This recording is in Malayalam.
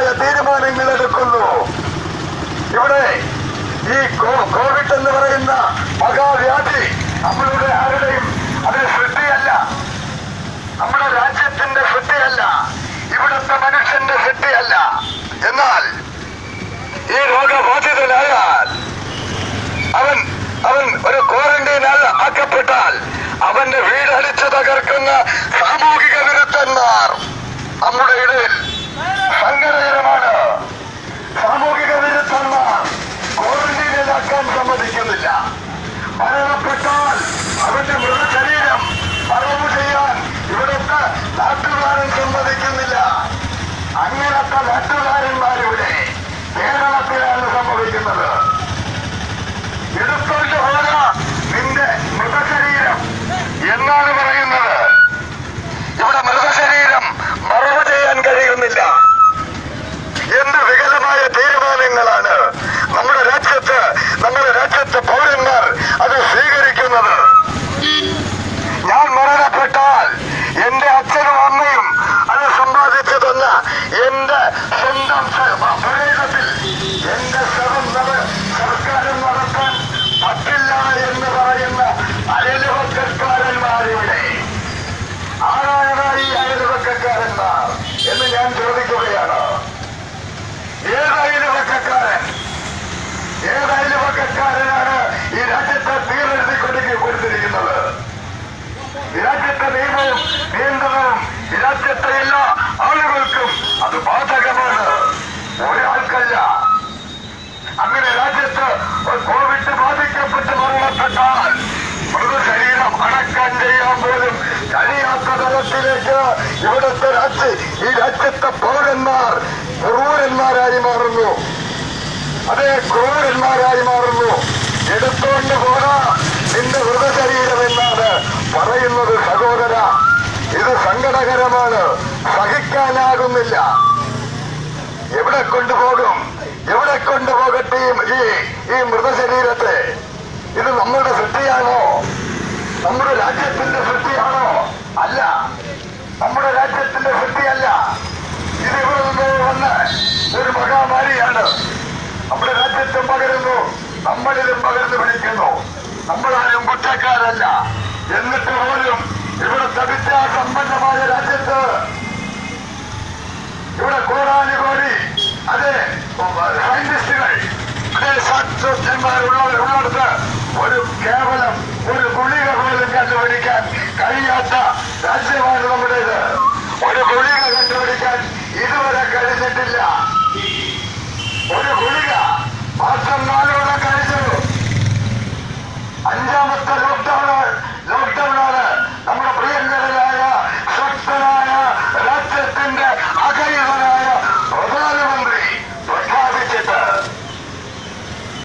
തീരുമാനങ്ങൾ എടുക്കുന്നു ഇവിടെ ഈ കോ- കോവിഡ് എന്ന് പറയുന്ന മഹാവ്യാധി നമ്മളുടെ ആരുടെയും അതിന് സൃഷ്ടിയല്ല നമ്മുടെ രാജ്യത്തിന്റെ സൃഷ്ടിയല്ല ഇവിടുത്തെ മനുഷ്യന്റെ സൃഷ്ടിയല്ല എന്നാൽ ഈ രോഗബാധിതനായാൽ അവൻ അവൻ ഒരു ക്വാറന്റൈൻ ആക്കപ്പെട്ടാൽ അവന്റെ വീടടിച്ചു തകർക്കുന്ന സാമൂഹിക വിരുദ്ധന്മാർ നമ്മുടെ ഇടയിൽ സങ്കടകരമാണ് സാമൂഹിക വിരുദ്ധന്മാർ ക്വാറന്റൈനിലാക്കാൻ സമ്മതിക്കുന്നില്ല മരണപ്പെട്ടാൽ അവന്റെ മൃതശരീരം മറവ് ചെയ്യാൻ ഇവിടുത്തെ നാട്ടുകാരൻ സമ്മതിക്കുന്നില്ല അങ്ങനത്തെ നാട്ടുകാരന്മാരിവിടെ കേരളത്തിലാണ് സംഭവിക്കുന്നത് എടുത്തോണ്ട് പോക നിന്റെ മൃതശരീരം എന്നാണ് പറയുന്നത് ഇവിടെ മൃതശരീരം മറവ് ചെയ്യാൻ കഴിയുന്നില്ല എന്ത് വികലമായ തീരുമാനങ്ങളാണ് നമ്മുടെ രാജ്യത്ത് നമ്മുടെ രാജ്യത്തെ പൗരന്മാർ അത് സ്വീകരിക്കുന്നത് ഞാൻ മരണപ്പെട്ടാൽ എന്റെ അച്ഛനും അമ്മയും അത് സമ്പാദിച്ചു തന്ന എന്റെ സ്വന്തം ശരീരത്തിൽ എന്റെ ശവം നട- സർക്കാരും നടത്താൻ പറ്റില്ല എന്ന് പറയുന്ന അയൽവക്കക്കാരന്മാരിവിടെ ആരാണ് ഈ അയൽവക്കക്കാരന്മാർ എന്ന് ഞാൻ ചോദിക്കുകയാണ് ഏത് അയൽവക്കക്കാരൻ ഏത് അയൽവക്കക്കാരനാണ് ഈ രാജ്യത്തെ തീരെഴുതി കൊടുക്കി കൊടുത്തിരിക്കുന്നത് ഈ രാജ്യത്തെ നിയമവും നിയന്ത്രണവും ഈ രാജ്യത്തെ എല്ലാ ആളുകൾക്കും അത് ബാധകമാണ് ഒരാൾക്കല്ല അങ്ങനെ രാജ്യത്ത് ഒരു കോവിഡ് ബാധിക്കപ്പെട്ട് മരണപ്പെട്ടാൽ മൃതശരീരം അടക്കം ചെയ്യാൻ പോലും കഴിയാത്ത തലത്തിലേക്ക് ഇവിടുത്തെ രാജ്യ ഈ രാജ്യത്തെ പൗരന്മാർ ക്രൂരന്മാരായി മാറുന്നു അതേ ക്രൂരന്മാരായി മാറുന്നു എടുത്തോണ്ട് പോകാ നിന്റെ മൃതശരീരം എന്നാണ് പറയുന്നത് സഹോദര ഇത് സങ്കടകരമാണ് സഹിക്കാനാകുന്നില്ല എവിടെ കൊണ്ടുപോകും എവിടെ കൊണ്ടുപോകട്ടെ ഈ- ഈ ഈ മൃതശരീരത്തെ ഇത് നമ്മുടെ സൃഷ്ടിയാണോ നമ്മുടെ രാജ്യത്തിന്റെ സൃഷ്ടിയാണോ അല്ല നമ്മുടെ രാജ്യത്തിന്റെ സൃഷ്ടിയല്ല ഇത് ഇവിടെ നിന്ന് വന്ന ഒരു മഹാമാരിയാണ് നമ്മുടെ രാജ്യത്തും പകരുന്നു നമ്മളിലും പകർന്നു പിടിക്കുന്നു നമ്മളാരും കുറ്റക്കാരല്ല എന്നിട്ട് പോലും ഇവിടുത്തെ വിദ്യാസമ്പന്നമായ രാജ്യത്ത് ഇവിടെ കോടാനുകോടി അതെ സയന്റിസ്റ്റുകൾ അതേ ശാസ്ത്രജ്ഞന്മാരുള്ളവർ ഉള്ളിടത്ത് ഒരു കേവലം ഒരു ഗുളിക പോലും കണ്ടുപിടിക്കാൻ കഴിയാത്ത രാജ്യമാണ് നമ്മുടേത് ഒരു ഗുളിക കണ്ടുപിടിക്കാൻ ഇതുവരെ കഴിഞ്ഞിട്ടില്ല